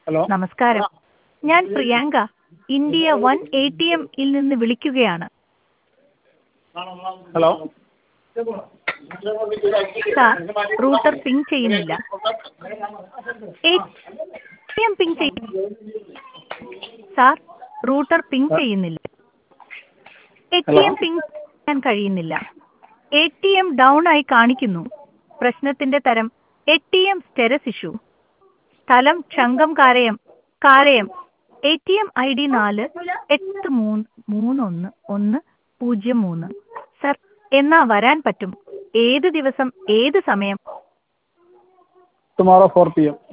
hello നമസ്കാരം ഞാൻ Priyanka India one A T എമ്മിൽ നിന്ന് വിളിക്കുകയാണ് ഹലോ സാർ റൂട്ടർ പിങ് ചെയ്യുന്നില്ല എ ടി എം പിങ് ചെയ്യുന്നു സാർ റൂട്ടർ പിങ് ചെയ്യുന്നില്ല എ ടി എം പിങ് ചെയ്യാൻ കഴിയുന്നില്ല എ ടി എം ഡൗൺ ആയി കാണിക്കുന്നു പ്രശ്നത്തിന്റെ തരം A T M status issue സ്ഥലം ചങ്കം കാരയം കാരയം A T M I D നാല് എട്ട് മൂന്ന് മൂന്ന് ഒന്ന് ഒന്ന് പൂജ്യം മൂന്ന് സർ എന്നാ വരാൻ പറ്റും ഏത് ദിവസം ഏത് സമയം ടുമോറോ ഫോർ പി എം